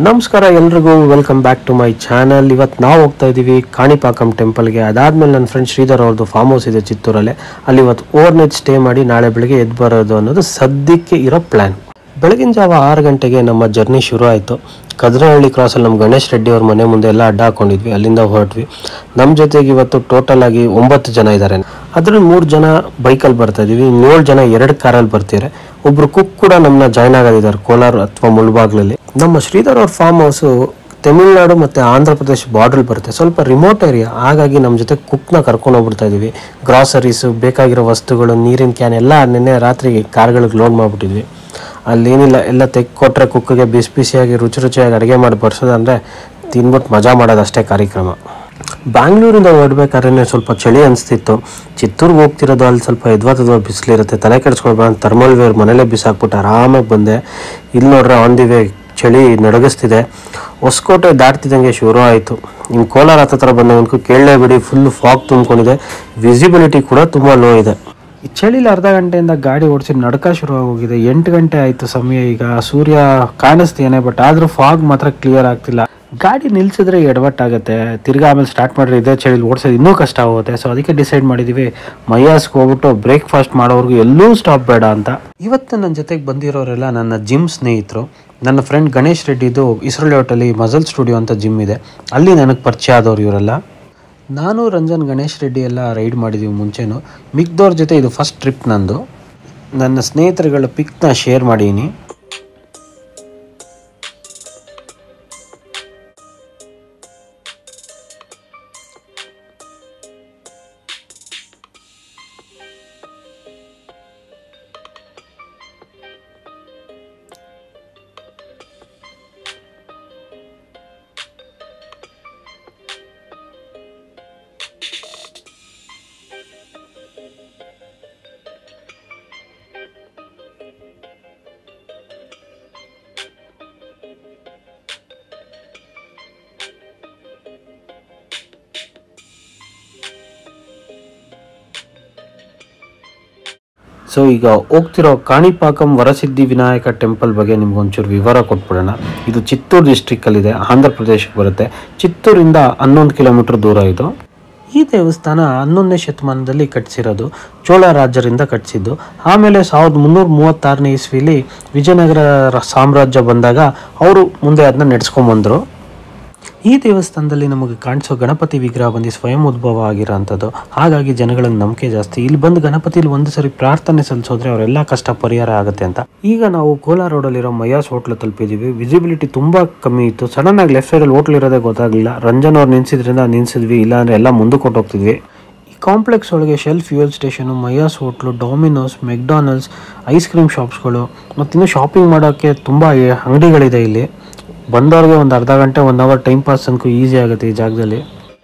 ನಮಸ್ಕಾರ ಎಲ್ರಿಗೂ welcome back to my channel ಇವತ್ತು ನಾವು ಹೋಗ್ತಾ ಇದ್ದೀವಿ ಕಾಣಿಪಾಕಂ ಟೆಂಪಲ್ಗೆ ಅದಾದ್ಮೇಲೆ ನನ್ನ ಫ್ರೆಂಡ್ ಶ್ರೀಧರ್ ಅವ್ರದ್ದು ಫಾರ್ಮ್ ಹೌಸ್ ಇದೆ ಚಿತ್ತೂರಲ್ಲಿ ಅಲ್ಲಿ ಇವತ್ತು ಓವರ್ ನೈಟ್ ಸ್ಟೇ ಮಾಡಿ ನಾಳೆ ಬೆಳಗ್ಗೆ ಎದ್ದು ಬರೋದು ಅನ್ನೋದು ಸದ್ಯಕ್ಕೆ ಇರೋ ಪ್ಲ್ಯಾನ್ ಬೆಳಗಿನ ಜಾವ ಆರು ಗಂಟೆಗೆ ನಮ್ಮ ಜರ್ನಿ ಶುರು ಆಯಿತು ಕದ್ರಹಳ್ಳಿ ಕ್ರಾಸಲ್ಲಿ ನಮ್ಮ ಗಣೇಶ್ ರೆಡ್ಡಿ ಅವ್ರ ಮನೆ ಮುಂದೆ ಎಲ್ಲ ಅಡ್ಡ ಹಾಕೊಂಡಿದ್ವಿ ಅಲ್ಲಿಂದ ಹೊರಟ್ವಿ ನಮ್ಮ ಜೊತೆಗೆ ಇವತ್ತು ಟೋಟಲ್ ಆಗಿ ಒಂಬತ್ತು ಜನ ಇದ್ದಾರೆ ಅದ್ರಲ್ಲಿ ಮೂರು ಜನ ಬೈಕಲ್ಲಿ ಬರ್ತಾ ಇದೀವಿ ಇನ್ನೇಳು ಜನ ಎರಡು ಕಾರಲ್ಲಿ ಬರ್ತಿದ್ದಾರೆ ಒಬ್ರು ಕುಕ್ ಕೂಡ ನಮ್ಮನ್ನ ಜಾಯ್ನ್ ಆಗೋದಿದ್ದಾರೆ ಕೋಲಾರ ಅಥವಾ ಮುಳ್ಬಾಗ್ಲಲ್ಲಿ ನಮ್ಮ ಶ್ರೀಧರ್ ಅವ್ರ ಫಾರ್ಮ್ ಹೌಸು ತಮಿಳ್ನಾಡು ಮತ್ತು ಆಂಧ್ರ ಪ್ರದೇಶ ಬಾರ್ಡ್ರಲ್ಲಿ ಬರುತ್ತೆ ಸ್ವಲ್ಪ ರಿಮೋಟ್ ಏರಿಯಾ ಹಾಗಾಗಿ ನಮ್ಮ ಜೊತೆ ಕುಕ್ನ ಕರ್ಕೊಂಡು ಹೋಗ್ಬಿಡ್ತಾ ಇದೀವಿ ಗ್ರಾಸರೀಸು ಬೇಕಾಗಿರೋ ವಸ್ತುಗಳು ನೀರಿನ ಕ್ಯಾನ್ ಎಲ್ಲ ನಿನ್ನೆ ರಾತ್ರಿ ಕಾರ್ಗಳಿಗೆ ಲೋಡ್ ಮಾಡಿಬಿಟ್ಟಿದ್ವಿ ಅಲ್ಲೇನಿಲ್ಲ ಎಲ್ಲ ತೆಕ್ಕೊಟ್ರೆ ಕುಕ್ಕಿಗೆ ಬಿಸಿ ಬಿಸಿಯಾಗಿ ರುಚಿ ರುಚಿಯಾಗಿ ಅಡುಗೆ ಮಾಡಿ ಬರ್ಸೋದಂದರೆ ತಿನ್ಬಿಟ್ಟು ಮಜಾ ಮಾಡೋದಷ್ಟೇ ಕಾರ್ಯಕ್ರಮ ಬ್ಯಾಂಗ್ಳೂರಿಂದ ಹೊರಡ್ಬೇಕಾದ್ರೆ ಸ್ವಲ್ಪ ಚಳಿ ಅನಿಸ್ತಿತ್ತು ಚಿತ್ತೂರ್ಗೆ ಹೋಗ್ತಿರೋದು ಅಲ್ಲಿ ಸ್ವಲ್ಪ ಎದ್ವಾತದ್ವ ಬಿಸಿಲಿರುತ್ತೆ ತಲೆ ಕೆಡಿಸ್ಕೊಳ್ಬೇಡ ಥರ್ಮಲ್ ವೇರ್ ಮನೇಲೇ ಬಿಸಾಕ್ಬಿಟ್ಟು ಆರಾಮಾಗಿ ಬಂದೆ ಇಲ್ಲಿ ನೋಡ್ರೆ ಆನ್ ದಿ ವೇ ಚಳಿ ನಡಗಿಸ್ತಿದೆ ಹೊಸಕೋಟೆ ದಾಟ್ತಿದ್ದಂಗೆ ಶುರು ಆಯಿತು ಇನ್ನು ಕೋಲಾರ ಹತ್ರ ಬಂದವನ್ಕು ಕೇಳಲೇ ಬಿಡಿ ಫುಲ್ ಫಾಗ್ ತುಂಬಿಕೊಂಡಿದೆ ವಿಸಿಬಿಲಿಟಿ ಕೂಡ ತುಂಬ ಲೋ ಇದೆ ಈ ಚಳಿಲಿ ಅರ್ಧ ಗಂಟೆಯಿಂದ ಗಾಡಿ ಓಡಿಸಿ ನಡ್ಕ ಶುರು ಆಗೋಗಿದೆ ಎಂಟು ಗಂಟೆ ಆಯಿತು ಸಮಯ ಈಗ ಸೂರ್ಯ ಕಾಣಿಸ್ತೇನೆ ಬಟ್ ಆದರೂ ಫಾಗ್ ಮಾತ್ರ ಕ್ಲಿಯರ್ ಆಗ್ತಿಲ್ಲ ಗಾಡಿ ನಿಲ್ಸಿದ್ರೆ ಎಡವಟ್ಟಾಗುತ್ತೆ ತಿರ್ಗಾ ಆಮೇಲೆ ಸ್ಟಾರ್ಟ್ ಮಾಡಿದ್ರೆ ಇದೇ ಚಳಿಲಿ ಓಡಿಸೋದು ಇನ್ನೂ ಕಷ್ಟ ಆಗುತ್ತೆ ಸೊ ಅದಕ್ಕೆ ಡಿಸೈಡ್ ಮಾಡಿದ್ದೀವಿ ಮೈಯಾಸ್ಗೆ ಹೋಗ್ಬಿಟ್ಟು ಬ್ರೇಕ್ಫಾಸ್ಟ್ ಮಾಡೋವರೆಗೂ ಎಲ್ಲೂ ಸ್ಟಾಪ್ ಬೇಡ ಅಂತ ಇವತ್ತು ನನ್ನ ಜೊತೆಗೆ ಬಂದಿರೋರೆಲ್ಲ ನನ್ನ ಜಿಮ್ ಸ್ನೇಹಿತರು ನನ್ನ ಫ್ರೆಂಡ್ ಗಣೇಶ್ ರೆಡ್ಡಿದು ಇಸ್ರೋಲಿ ಹೋಟೆಲಿ ಮಜಲ್ ಸ್ಟುಡಿಯೋ ಅಂತ ಜಿಮ್ ಇದೆ ಅಲ್ಲಿ ನನಗೆ ಪರಿಚಯ ಆದವ್ರು ಇವರೆಲ್ಲ ನಾನು ರಂಜನ್ ಗಣೇಶ್ ರೆಡ್ಡಿ ಎಲ್ಲ ರೈಡ್ ಮಾಡಿದ್ದೀವಿ ಮುಂಚೆನೂ ಮಿಕ್ದವ್ರ ಜೊತೆ ಇದು ಫಸ್ಟ್ ಟ್ರಿಪ್ ನಂದು ನನ್ನ ಸ್ನೇಹಿತರುಗಳ ಪಿಕ್ನ ಶೇರ್ ಮಾಡೀನಿ ಸೊ ಈಗ ಹೋಗ್ತಿರೋ ಕಾಣಿಪಾಕಂ ವರಸಿದ್ಧಿ ವಿನಾಯಕ ಟೆಂಪಲ್ ಬಗ್ಗೆ ನಿಮ್ಗೆ ಒಂಚೂರು ವಿವರ ಕೊಟ್ಬಿಡೋಣ ಇದು ಚಿತ್ತೂರು ಡಿಸ್ಟ್ರಿಕ್ಕಲ್ಲಿದೆ ಆಂಧ್ರ ಪ್ರದೇಶಕ್ಕೆ ಬರುತ್ತೆ ಚಿತ್ತೂರಿಂದ ಹನ್ನೊಂದು ಕಿಲೋಮೀಟರ್ ದೂರ ಇದು ಈ ದೇವಸ್ಥಾನ ಹನ್ನೊಂದನೇ ಶತಮಾನದಲ್ಲಿ ಕಟ್ಟಿಸಿರೋದು ಚೋಳ ರಾಜರಿಂದ ಕಟ್ಟಿಸಿದ್ದು ಆಮೇಲೆ ಸಾವಿರದ ಮುನ್ನೂರ ಮೂವತ್ತಾರನೇ ಇಸ್ವಿಲಿ ವಿಜಯನಗರ ರ- ಸಾಮ್ರಾಜ್ಯ ಬಂದಾಗ ಅವರು ಮುಂದೆ ಅದನ್ನ ನಡೆಸ್ಕೊಂಬಂದರು ಈ ದೇವಸ್ಥಾನದಲ್ಲಿ ನಮಗೆ ಕಾಣಿಸೋ ಗಣಪತಿ ವಿಗ್ರಹ ಬಂದು ಸ್ವಯಂ ಉದ್ಭವ ಆಗಿರೋ ಅಂಥದ್ದು ಹಾಗಾಗಿ ಜನಗಳಿಗೆ ನಂಬಿಕೆ ಜಾಸ್ತಿ ಇಲ್ಲಿ ಬಂದು ಗಣಪತಿಲಿ ಒಂದು ಸರಿ ಪ್ರಾರ್ಥನೆ ಸಲ್ಲಿಸೋದ್ರೆ ಅವರೆಲ್ಲ ಕಷ್ಟ ಪರಿಹಾರ ಆಗುತ್ತೆ ಅಂತ ಈಗ ನಾವು ಕೋಲಾರ ರೋಡಲ್ಲಿರೋ ಮಯಾಸ್ ಹೋಟ್ಲ್ ತಲುಪಿದ್ದೀವಿ ವಿಸಿಬಿಲಿಟಿ ತುಂಬ ಕಮ್ಮಿ ಇತ್ತು ಸಡನ್ ಆಗಿ ಲೆಫ್ಟ್ ಸೈಡಲ್ಲಿ ಹೋಟ್ಲ್ ಇರೋದೇ ಗೊತ್ತಾಗಲಿಲ್ಲ ರಂಜನ್ ಅವ್ರು ನಿಲ್ಸಿದ್ರಿಂದ ನಿಲ್ಸಿದ್ವಿ ಇಲ್ಲಾಂದ್ರೆ ಎಲ್ಲ ಮುಂದಕ್ಕೆ ಹೊಟ್ಟೋಗ್ತಿದ್ವಿ ಈ ಕಾಂಪ್ಲೆಕ್ಸ್ ಒಳಗೆ Shell fuel station Maiyas hotel Domino's McDonald's ice cream ಶಾಪ್ಸ್ಗಳು ಮತ್ತು ಇನ್ನು ಶಾಪಿಂಗ್ ಮಾಡೋಕ್ಕೆ ತುಂಬ ಅಂಗಡಿಗಳಿದೆ ಇಲ್ಲಿ ಬಂದವ್ರಿಗೆ ಒಂದು ಅರ್ಧ ಗಂಟೆ ಒನ್ ಅವರ್ ಟೈಮ್ ಪಾಸ್ ಅನ್ಕೂ ಈಸಿ ಆಗುತ್ತೆ ಈ ಜಾಗದಲ್ಲಿ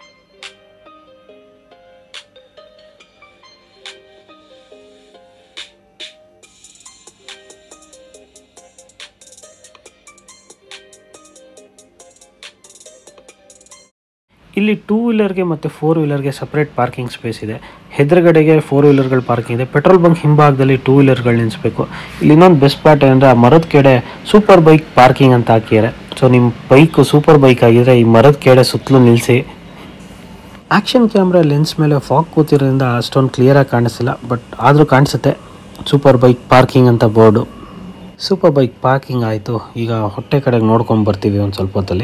ಇಲ್ಲಿ ಟೂ ವೀಲರ್ಗೆ ಮತ್ತು ಫೋರ್ ವೀಲರ್ಗೆ ಸಪ್ರೇಟ್ ಪಾರ್ಕಿಂಗ್ ಸ್ಪೇಸ್ ಇದೆ ಎದುರುಗಡೆಗೆ ಫೋರ್ ವೀಲರ್ಗಳು ಪಾರ್ಕಿಂಗ್ ಇದೆ ಪೆಟ್ರೋಲ್ ಬಂಕ್ ಹಿಂಭಾಗದಲ್ಲಿ ಟೂ ವೀಲರ್ಗಳು ನಿಲ್ಲಿಸ್ಬೇಕು ಇಲ್ಲಿ ಇನ್ನೊಂದು ಬೆಸ್ಟ್ ಪಾರ್ಟ್ ಏನಂದರೆ ಆ ಮರದ ಕೆಡೆ ಸೂಪರ್ ಬೈಕ್ ಪಾರ್ಕಿಂಗ್ ಅಂತ ಹಾಕಿದ್ದಾರೆ ಸೊ ನಿಮ್ಮ ಬೈಕ್ ಸೂಪರ್ ಬೈಕ್ ಆಗಿದ್ರೆ ಈ ಮರದ ಕೆಡೆ ಸುತ್ತಲೂ ನಿಲ್ಲಿಸಿ ಆ್ಯಕ್ಷನ್ ಕ್ಯಾಮ್ರಾ ಲೆನ್ಸ್ ಮೇಲೆ ಫಾಗ್ ಕೂತಿರೋದ್ರಿಂದ ಅಷ್ಟೊಂದು ಕ್ಲಿಯರಾಗಿ ಕಾಣಿಸ್ತಿಲ್ಲ ಬಟ್ ಆದರೂ ಕಾಣಿಸುತ್ತೆ ಸೂಪರ್ ಬೈಕ್ ಪಾರ್ಕಿಂಗ್ ಅಂತ ಬೋರ್ಡು ಸೂಪರ್ ಬೈಕ್ ಪಾರ್ಕಿಂಗ್ ಆಯಿತು ಈಗ ಹೊಟ್ಟೆ ಕಡೆಗೆ ನೋಡ್ಕೊಂಡು ಬರ್ತೀವಿ ಒಂದು ಸ್ವಲ್ಪ ಹೊತ್ತಲ್ಲಿ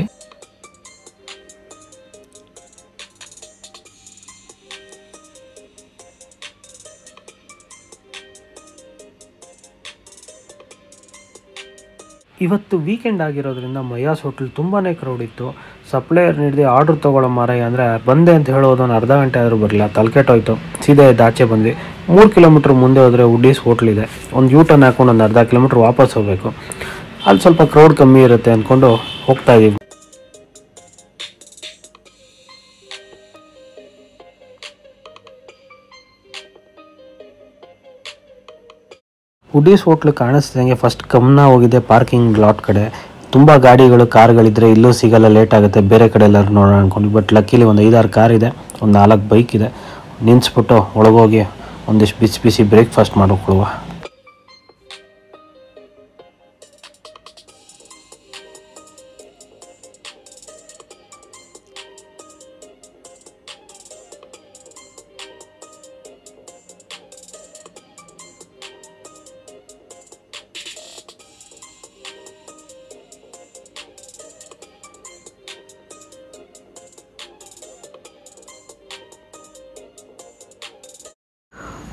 ಇವತ್ತು ವೀಕೆಂಡ್ ಆಗಿರೋದ್ರಿಂದ ಮಯಾಸ್ ಹೋಟೆಲ್ ತುಂಬಾ ಕ್ರೌಡ್ ಇತ್ತು ಸಪ್ಲೈಯರ್ ನೀಡಿದೆ ಆರ್ಡ್ರ್ ತೊಗೊಳ್ಳೋ ಮಾರಾಯ ಅಂದರೆ ಬಂದೆ ಅಂತ ಹೇಳೋದು ಒಂದು ಅರ್ಧ ಗಂಟೆ ಆದರೂ ಬರಲಿಲ್ಲ ತಲೆಕೆಟ್ಟೋಯ್ತು ಸೀದಾ ಎದ್ದು ಆಚೆ ಬಂದ್ವಿ ಮೂರು ಕಿಲೋಮೀಟ್ರ್ ಮುಂದೆ ಹೋದರೆ ಉಡ್ಡೀಸ್ ಹೋಟ್ಲ್ ಇದೆ ಒಂದು ಯೂ ಟರ್ನ್ ಹಾಕೊಂಡು ಒಂದು ಅರ್ಧ ಕಿಲೋಮೀಟ್ರ್ ವಾಪಸ್ ಹೋಗಬೇಕು ಅಲ್ಲಿ ಸ್ವಲ್ಪ ಕ್ರೌಡ್ ಕಮ್ಮಿ ಇರುತ್ತೆ ಅಂದ್ಕೊಂಡು ಹೋಗ್ತಾ ಇದೀವಿ ಉಡೀಸ್ ಹೋಟ್ಲು ಕಾಣಿಸ್ತಿದಂಗೆ ಫಸ್ಟ್ ಗಮನ ಹೋಗಿದೆ ಪಾರ್ಕಿಂಗ್ ಲಾಟ್ ಕಡೆ ತುಂಬ ಗಾಡಿಗಳು ಕಾರ್ಗಳಿದ್ರೆ ಇಲ್ಲೂ ಸಿಗಲ್ಲ ಲೇಟ್ ಆಗುತ್ತೆ ಬೇರೆ ಕಡೆ ಎಲ್ಲರೂ ನೋಡೋಣ ಅನ್ಕೊಂಡು ಬಟ್ ಲಕ್ಕಿಲಿ ಒಂದು ಐದಾರು ಕಾರ್ ಇದೆ ಒಂದು ನಾಲ್ಕು ಬೈಕ್ ಇದೆ ನಿಲ್ಲಿಸ್ಬಿಟ್ಟು ಒಳಗೋಗಿ ಒಂದಿಷ್ಟು ಬಿಸಿ ಬಿಸಿ ಬ್ರೇಕ್ಫಾಸ್ಟ್ ಮಾಡ್ಕೊಳ್ಳುವ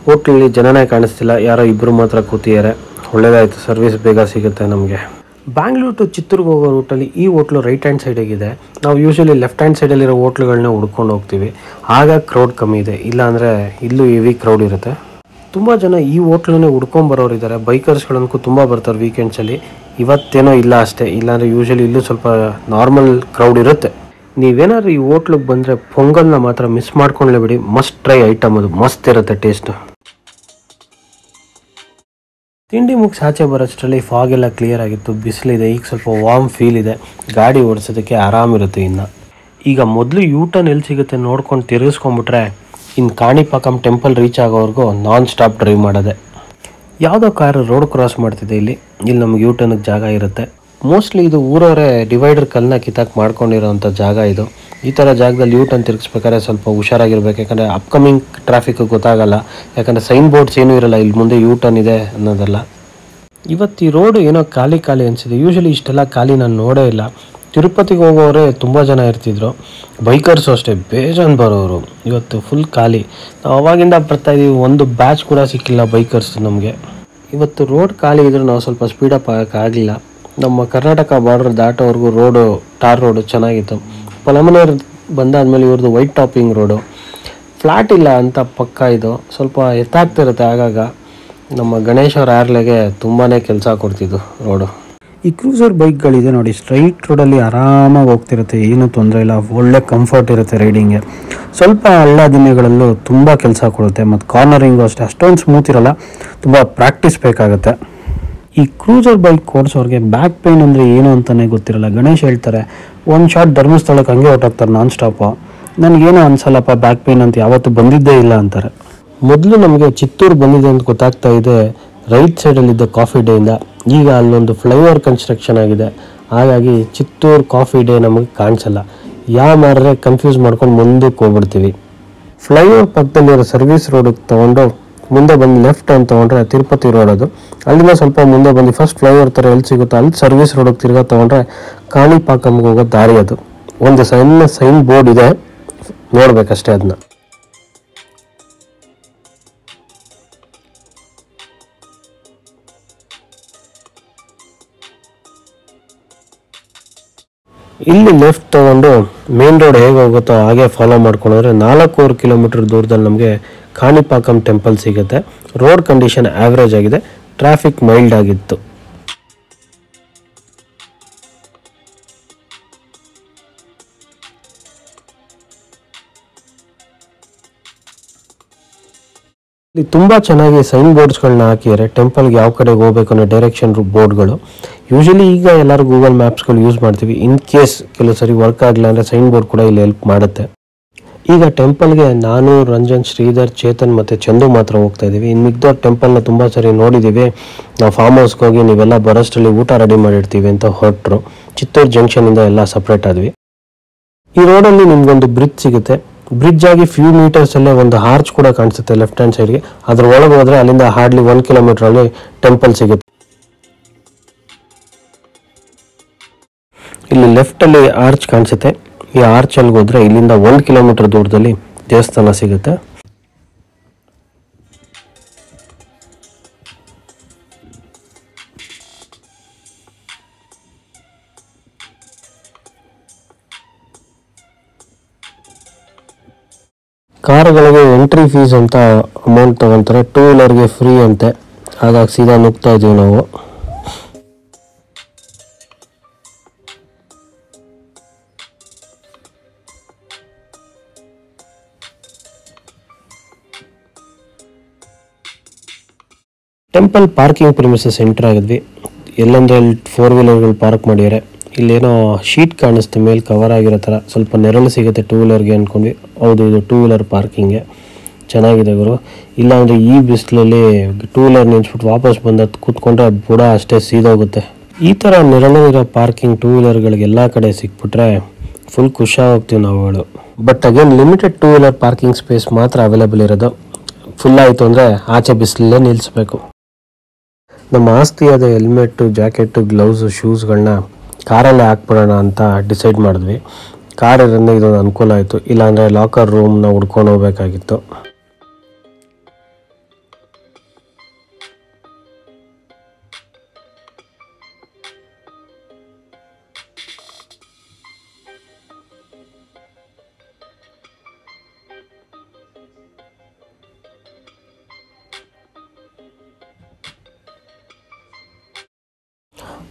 ಹೋಟ್ಲಲ್ಲಿ ಜನನೇ ಕಾಣಿಸ್ತಿಲ್ಲ ಯಾರೋ ಇಬ್ಬರು ಮಾತ್ರ ಕೂತಿದ್ದಾರೆ ಒಳ್ಳೇದಾಯಿತು ಸರ್ವಿಸ್ ಬೇಗ ಸಿಗುತ್ತೆ ನಮಗೆ ಬ್ಯಾಂಗ್ಳೂರ್ ಟು ಚಿತ್ತೂರ್ಗೆ ಹೋಗೋ ರೂಟಲ್ಲಿ ಈ ಹೋಟ್ಲು ರೈಟ್ ಹ್ಯಾಂಡ್ ಸೈಡಿಗಿದೆ ನಾವು ಯೂಶಲಿ ಲೆಫ್ಟ್ ಹ್ಯಾಂಡ್ ಸೈಡಲ್ಲಿರೋ ಹೋಟ್ಲುಗಳನ್ನ ಹುಡ್ಕೊಂಡು ಹೋಗ್ತೀವಿ ಆಗ ಕ್ರೌಡ್ ಕಮ್ಮಿ ಇದೆ ಇಲ್ಲಾಂದರೆ ಇಲ್ಲೂ ಹೆವಿ ಕ್ರೌಡ್ ಇರುತ್ತೆ ತುಂಬ ಜನ ಈ ಹೋಟ್ಲನ್ನೇ ಹುಡ್ಕೊಂಡ್ ಬರೋರು ಇದ್ದಾರೆ ಬೈಕರ್ಸ್ಗಳನ್ಕೂ ತುಂಬ ಬರ್ತಾರೆ ವೀಕೆಂಡ್ಸಲ್ಲಿ ಇವತ್ತೇನೋ ಇಲ್ಲ ಅಷ್ಟೇ ಇಲ್ಲಾಂದರೆ ಯೂಶಲಿ ಇಲ್ಲೂ ಸ್ವಲ್ಪ ನಾರ್ಮಲ್ ಕ್ರೌಡ್ ಇರುತ್ತೆ ನೀವೇನಾದ್ರು ಈ ಹೋಟ್ಲಿಗೆ ಬಂದರೆ ಪೊಂಗಲ್ನ ಮಾತ್ರ ಮಿಸ್ ಮಾಡ್ಕೊಂಡ್ಲೇ ಬಿಡಿ ಮಸ್ಟ್ ಟ್ರೈ ಐಟಮ್ ಅದು ಮಸ್ತ್ ಇರುತ್ತೆ ಟೇಸ್ಟ್ ತಿಂಡಿ ಮುಗಿಸಿ ಆಚೆ ಬರೋಷ್ಟರಲ್ಲಿ ಫಾಗ್ ಎಲ್ಲ ಕ್ಲಿಯರ್ ಆಗಿತ್ತು ಬಿಸಿಲಿದೆ ಈಗ ಸ್ವಲ್ಪ ವಾರ್ಮ್ ಫೀಲ್ ಇದೆ ಗಾಡಿ ಓಡಿಸೋದಕ್ಕೆ ಆರಾಮಿರುತ್ತೆ ಇನ್ನು ಈಗ ಮೊದಲು ಯೂ ಟರ್ನ್ ಎಲ್ಲಿ ಸಿಗುತ್ತೆ ನೋಡ್ಕೊಂಡು ತಿರುಗಿಸ್ಕೊಂಡ್ಬಿಟ್ರೆ ಇನ್ನು ಕಾಣಿಪಾಕಂ ಟೆಂಪಲ್ ರೀಚ್ ಆಗೋವರೆಗೂ ನಾನ್ ಸ್ಟಾಪ್ ಡ್ರೈವ್ ಮಾಡೋದೆ ಯಾವುದೋ ಕಾರು ರೋಡ್ ಕ್ರಾಸ್ ಮಾಡ್ತಿದೆ ಇಲ್ಲಿ ಇಲ್ಲಿ ನಮ್ಗೆ ಯೂ ಟರ್ನಿಗೆ ಜಾಗ ಇರುತ್ತೆ ಮೋಸ್ಟ್ಲಿ ಇದು ಊರವರೇ ಡಿವೈಡರ್ ಕಲ್ಲನ್ನ ಕಿತ್ತಾಕ್ ಮಾಡ್ಕೊಂಡಿರೋಂಥ ಜಾಗ ಇದು ಈ ಥರ ಜಾಗದಲ್ಲಿ ಯೂ ಟರ್ನ್ ತಿರುಗಿಸ್ಬೇಕಾದ್ರೆ ಸ್ವಲ್ಪ ಹುಷಾರಾಗಿರ್ಬೇಕು ಯಾಕಂದರೆ ಅಪ್ಕಮಿಂಗ್ ಟ್ರಾಫಿಕ್ ಗೊತ್ತಾಗಲ್ಲ ಯಾಕಂದರೆ ಸೈನ್ ಬೋರ್ಡ್ಸ್ ಏನೂ ಇರಲ್ಲ ಇಲ್ಲಿ ಮುಂದೆ ಯೂ ಟರ್ನ್ ಇದೆ ಅನ್ನೋದಲ್ಲ ಇವತ್ತು ಈ ರೋಡು ಏನೋ ಖಾಲಿ ಖಾಲಿ ಅನಿಸಿದೆ ಯೂಶಲಿ ಇಷ್ಟೆಲ್ಲ ಖಾಲಿ ನಾನು ನೋಡೇ ಇಲ್ಲ ತಿರುಪತಿಗೆ ಹೋಗೋರೆ ತುಂಬ ಜನ ಇರ್ತಿದ್ರು ಬೈಕರ್ಸು ಅಷ್ಟೇ ಬೇಜಾನ್ ಬರೋರು ಇವತ್ತು ಫುಲ್ ಖಾಲಿ ನಾವು ಅವಾಗಿಂದ ಬರ್ತಾ ಇದೀವಿ ಒಂದು ಬ್ಯಾಚ್ ಕೂಡ ಸಿಕ್ಕಿಲ್ಲ ಬೈಕರ್ಸ್ ನಮಗೆ ಇವತ್ತು ರೋಡ್ ಖಾಲಿ ಇದ್ರೂ ನಾವು ಸ್ವಲ್ಪ ಸ್ಪೀಡಪ್ ಆಗೋಕ್ಕಾಗಲಿಲ್ಲ ನಮ್ಮ ಕರ್ನಾಟಕ ಬಾರ್ಡರ್ ದಾಟೋವರೆಗೂ ರೋಡು ಟಾರ್ ರೋಡು ಚೆನ್ನಾಗಿತ್ತು ಪಲಮನೇರ್ ಬಂದಾದ್ಮೇಲೆ ಇವ್ರದ್ದು ವೈಟ್ ಟಾಪಿಂಗ್ ರೋಡು ಫ್ಲಾಟ್ ಇಲ್ಲ ಅಂತ ಪಕ್ಕ ಇದು ಸ್ವಲ್ಪ ಎತ್ತಾಗ್ತಿರುತ್ತೆ ಆಗಾಗ ನಮ್ಮ ಗಣೇಶ್ ಅವ್ರ ಆರ್ಲೆಗೆ ತುಂಬಾ ಕೆಲಸ ಕೊಡ್ತಿದ್ದು ರೋಡು ಈ ಕ್ರೂಸರ್ ಬೈಕ್ಗಳಿದೆ ನೋಡಿ ಸ್ಟ್ರೈಟ್ ರೋಡಲ್ಲಿ ಆರಾಮಾಗಿ ಹೋಗ್ತಿರುತ್ತೆ ಏನೂ ತೊಂದರೆ ಇಲ್ಲ ಒಳ್ಳೆ ಕಂಫರ್ಟ್ ಇರುತ್ತೆ ರೈಡಿಂಗ್ಗೆ ಸ್ವಲ್ಪ ಹಳ್ಳ ದಿನಗಳಲ್ಲೂ ತುಂಬ ಕೆಲಸ ಕೊಡುತ್ತೆ ಮತ್ತು ಕಾರ್ನರಿಂಗು ಅಷ್ಟೇ ಅಷ್ಟೊಂದು ಸ್ಮೂತ್ ಇರಲ್ಲ ತುಂಬ ಪ್ರಾಕ್ಟೀಸ್ ಬೇಕಾಗುತ್ತೆ ಈ ಕ್ರೂಸರ್ ಬೈಕ್ ಓಡಿಸೋರಿಗೆ ಬ್ಯಾಕ್ ಪೇನ್ ಅಂದರೆ ಏನು ಅಂತಲೇ ಗೊತ್ತಿರಲ್ಲ ಗಣೇಶ್ ಹೇಳ್ತಾರೆ ಒಂದು ಶಾಟ್ ಧರ್ಮಸ್ಥಳಕ್ಕೆ ಹಂಗೆ ಹೊರಟೋಗ್ತಾರೆ ನಾನ್ ಸ್ಟಾಪು ನನಗೇನು ಅನ್ಸಲ್ಲಪ್ಪ ಬ್ಯಾಕ್ ಪೇನ್ ಅಂತ ಯಾವತ್ತೂ ಬಂದಿದ್ದೇ ಇಲ್ಲ ಅಂತಾರೆ ಮೊದಲು ನಮಗೆ ಚಿತ್ತೂರು ಬಂದಿದೆ ಅಂತ ಗೊತ್ತಾಗ್ತಾ ಇದೆ ರೈಟ್ ಸೈಡಲ್ಲಿದ್ದ ಕಾಫಿ ಡೇಯಿಂದ ಈಗ ಅಲ್ಲೊಂದು ಫ್ಲೈಓವರ್ ಕನ್ಸ್ಟ್ರಕ್ಷನ್ ಆಗಿದೆ ಹಾಗಾಗಿ ಚಿತ್ತೂರು ಕಾಫಿ ಡೇ ನಮಗೆ ಕಾಣಿಸಲ್ಲ ಯಾವ ಮಾರ್ರೆ ಕನ್ಫ್ಯೂಸ್ ಮಾಡ್ಕೊಂಡು ಮುಂದಕ್ಕೆ ಹೋಗ್ಬಿಡ್ತೀವಿ ಫ್ಲೈಓವರ್ ಪಕ್ಕದಲ್ಲಿರೋ ಸರ್ವಿಸ್ ರೋಡಿಗೆ ತೊಗೊಂಡು ಮುಂದೆ ಬಂದು ಲೆಫ್ಟ್ ಅಂತ ತೊಗೊಂಡ್ರೆ ತಿರುಪತಿ ರೋಡ್ ಅದು ಅಲ್ಲಿಂದ ಸ್ವಲ್ಪ ಮುಂದೆ ಬಂದು ಫಸ್ಟ್ ಫ್ಲೈಓವರ್ ಥರ ಎಲ್ಲಿ ಸಿಗುತ್ತೋ ಅಲ್ಲಿ ಸರ್ವಿಸ್ ರೋಡಿಗೆ ತಿರ್ಗಾ ತೊಗೊಂಡ್ರೆ ಕಾಣಿಪಾಕಂಗೆ ಹೋಗೋ ದಾರಿ ಅದು ಒಂದು ಸಣ್ಣ ಸೈನ್ ಬೋರ್ಡ್ ಇದೆ ನೋಡ್ಬೇಕಷ್ಟೇ ಅದನ್ನ ಇಲ್ಲಿ ಲೆಫ್ಟ್ ತಗೊಂಡು ಮೇನ್ ರೋಡ್ ಹೇಗೆ ಹೋಗುತ್ತೋ ಹಾಗೆ ಫಾಲೋ ಮಾಡ್ಕೊಂಡ್ರೆ ನಾಲ್ಕೂವರೆ ಕಿಲೋಮೀಟರ್ ದೂರದಲ್ಲಿ ನಮಗೆ ಕಾಣಿಪಾಕಂ ಟೆಂಪಲ್ ಸಿಗುತ್ತೆ ರೋಡ್ ಕಂಡೀಷನ್ ಆವ್ರೇಜ್ ಆಗಿದೆ ಟ್ರಾಫಿಕ್ ಮೈಲ್ಡ್ ಆಗಿತ್ತು ಇಲ್ಲಿ ತುಂಬ ಚೆನ್ನಾಗಿ ಸೈನ್ ಬೋರ್ಡ್ಸ್ಗಳನ್ನ ಹಾಕಿದ್ದಾರೆ ಟೆಂಪಲ್ಗೆ ಯಾವ ಕಡೆಗೆ ಹೋಗ್ಬೇಕು ಅನ್ನೋ ಡೈರೆಕ್ಷನ್ ಬೋರ್ಡ್ಗಳು ಯೂಶಲಿ ಈಗ ಎಲ್ಲರೂ ಗೂಗಲ್ ಮ್ಯಾಪ್ಸ್ಗಳು ಯೂಸ್ ಮಾಡ್ತೀವಿ ಇನ್ ಕೇಸ್ ಕೆಲವು ಸರಿ ವರ್ಕ್ ಆಗಲಿಲ್ಲ ಅಂದರೆ ಸೈನ್ ಬೋರ್ಡ್ ಕೂಡ ಇಲ್ಲಿ ಹೆಲ್ಪ್ ಮಾಡುತ್ತೆ ಈಗ ಟೆಂಪಲ್ಗೆ ನಾನು ರಂಜನ್ ಶ್ರೀಧರ್ ಚೇತನ್ ಮತ್ತು ಚಂದು ಮಾತ್ರ ಹೋಗ್ತಾ ಇದ್ದೀವಿ ಇನ್ನು ಮಿಗ್ದವ್ರ ಟೆಂಪಲ್ನ ತುಂಬ ಸರಿ ನೋಡಿದ್ದೀವಿ ನಾವು ಫಾರ್ಮ್ ಹೌಸ್ಗೆ ಹೋಗಿ ನೀವೆಲ್ಲ ಬರೋಷ್ಟರಲ್ಲಿ ಊಟ ರೆಡಿ ಮಾಡಿರ್ತೀವಿ ಅಂತ ಹೊರಟರು ಚಿತ್ತೂರು ಜಂಕ್ಷನಿಂದ ಎಲ್ಲ ಸಪ್ರೇಟ್ ಆದ್ವಿ ಈ ರೋಡಲ್ಲಿ ನಿಮ್ಗೊಂದು ಬ್ರಿಡ್ಜ್ ಸಿಗುತ್ತೆ ಬ್ರಿಡ್ಜ್ ಆಗಿ ಫ್ಯೂ ಮೀಟರ್ಸ್ ಅಲ್ಲೇ ಒಂದು ಹಾರ್ಚ್ ಕೂಡ ಕಾಣಿಸುತ್ತೆ ಲೆಫ್ಟ್ ಹ್ಯಾಂಡ್ ಸೈಡ್ಗೆ ಅದ್ರ ಒಳಗೆ ಹೋದ್ರೆ ಅಲ್ಲಿಂದ ಹಾರ್ಡ್ಲಿ ಒನ್ ಕಿಲೋಮೀಟರ್ ಅಲ್ಲಿ ಟೆಂಪಲ್ ಸಿಗುತ್ತೆ ಇಲ್ಲಿ ಲೆಫ್ಟ್ ಅಲ್ಲಿ ಆರ್ಚ್ ಕಾಣಿಸುತ್ತೆ ಈ ಆರ್ಚ್ ಅಲ್ಲಿ ಹೋದ್ರೆ ಇಲ್ಲಿಂದ ಒಂದು ಕಿಲೋಮೀಟರ್ ದೂರದಲ್ಲಿ ದೇವಸ್ಥಾನ ಸಿಗುತ್ತೆ ಕಾರುಗಳಿಗೆ ಎಂಟ್ರಿ ಫೀಸ್ ಅಂತ ಅಮೌಂಟ್ ತಗೊಂತಾರೆ ಟೂ ವೀಲರ್ಗೆ ಫ್ರೀ ಅಂತೆ ಹಾಗಾಗಿ ಸೀದಾ ನುಗ್ತಾ ಇದೀವಿ ನಾವು ಟೆಂಪಲ್ ಪಾರ್ಕಿಂಗ್ ಪ್ರಿಮಿಸಸ್ ಎಂಟರ್ ಆಗಿದ್ವಿ ಎಲ್ಲಂದ್ರೆ ಇಲ್ಲಿ ಫೋರ್ ವೀಲರ್ಗಳು ಪಾರ್ಕ್ ಮಾಡಿದ್ದಾರೆ ಇಲ್ಲೇನೋ ಶೀಟ್ ಕಾಣಿಸ್ತು ಮೇಲೆ ಕವರ್ ಆಗಿರೋ ಥರ ಸ್ವಲ್ಪ ನೆರಳು ಸಿಗುತ್ತೆ ಟೂ ವೀಲರ್ಗೆ ಅಂದ್ಕೊಂಡ್ವಿ ಹೌದು ಇದು ಟೂ ವೀಲರ್ ಪಾರ್ಕಿಂಗ್ಗೆ ಚೆನ್ನಾಗಿದೆ ಗುರು ಇಲ್ಲಾಂದರೆ ಈ ಬಿಸಿಲಲ್ಲಿ ಟೂ ವೀಲರ್ ನಿಲ್ಸ್ಬಿಟ್ಟು ವಾಪಸ್ ಬಂದು ಹತ್ತು ಕೂತ್ಕೊಂಡ್ರೆ ಬುಡ ಅಷ್ಟೇ ಸೀದೋಗುತ್ತೆ ಈ ಥರ ನೆರಳು ಇರೋ ಪಾರ್ಕಿಂಗ್ ಟೂ ವೀಲರ್ಗಳಿಗೆ ಎಲ್ಲ ಕಡೆ ಸಿಕ್ಬಿಟ್ರೆ ಫುಲ್ ಖುಷಿಯಾಗಿ ಹೋಗ್ತೀವಿ ನಾವುಗಳು but again limited two wheeler parking space ಮಾತ್ರ ಅವೈಲೇಬಲ್ ಇರೋದು ಫುಲ್ ಆಯಿತು ಅಂದರೆ ಆಚೆ ಬಿಸಿಲಲ್ಲೇ ನಿಲ್ಲಿಸ್ಬೇಕು ನಮ್ಮ ಆಸ್ತಿಯಾದ ಹೆಲ್ಮೆಟ್ಟು ಜಾಕೆಟು ಗ್ಲೌಸು ಶೂಸ್ಗಳನ್ನ ಕಾರಲ್ಲೇ ಹಾಕ್ಬಿಡೋಣ ಅಂತ ಡಿಸೈಡ್ ಮಾಡಿದ್ವಿ ಕಾರ್ ಇರೋದ್ರಿಂದ ಇದೊಂದು ಅನುಕೂಲ ಆಯಿತು ಇಲ್ಲಾಂದರೆ ಲಾಕರ್ ರೂಮ್ನ ಹುಡ್ಕೊಂಡು ಹೋಗ್ಬೇಕಾಗಿತ್ತು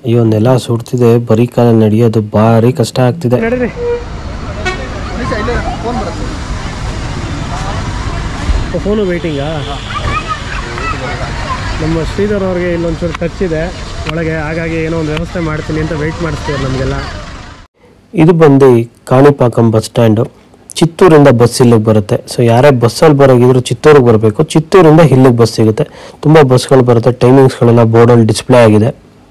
ಅಯ್ಯೋ ನೆಲ ಸುಡ್ತಿದೆ ಬರೀ ಕಾಲಲ್ಲಿ ನಡೆಯೋದು ಭಾರಿ ಕಷ್ಟ ಆಗ್ತಿದೆ ಫೋನು ವೇಟಿಂಗಾ ನಮ್ಮ ಶ್ರೀಧರ್ ಅವ್ರಿಗೆ ಇಲ್ಲೊಂಚೂರು ಟಚ್ ಇದೆ ಒಳಗೆ ಹಾಗಾಗಿ ಏನೋ ಒಂದು ವ್ಯವಸ್ಥೆ ಮಾಡ್ತೀನಿ ಅಂತ ವೆಯ್ಟ್ ಮಾಡಿಸ್ತೀವಿ ನಮಗೆಲ್ಲ ಇದು ಬಂದು ಕಾಣಿಪಾಕಂ ಬಸ್ ಸ್ಟ್ಯಾಂಡು ಚಿತ್ತೂರಿಂದ ಬಸ್ ಇಲ್ಲಿಗೆ ಬರುತ್ತೆ ಸೊ ಯಾರೇ ಬಸ್ಸಲ್ಲಿ ಬರೋಗಿದ್ರು ಚಿತ್ತೂರಿಗೆ ಬರಬೇಕು ಚಿತ್ತೂರಿಂದ ಇಲ್ಲಿಗೆ ಬಸ್ ಸಿಗುತ್ತೆ ತುಂಬ ಬಸ್ಗಳು ಬರುತ್ತೆ ಟೈಮಿಂಗ್ಸ್ಗಳೆಲ್ಲ ಬೋರ್ಡಲ್ಲಿ ಡಿಸ್ಪ್ಲೇ ಆಗಿದೆ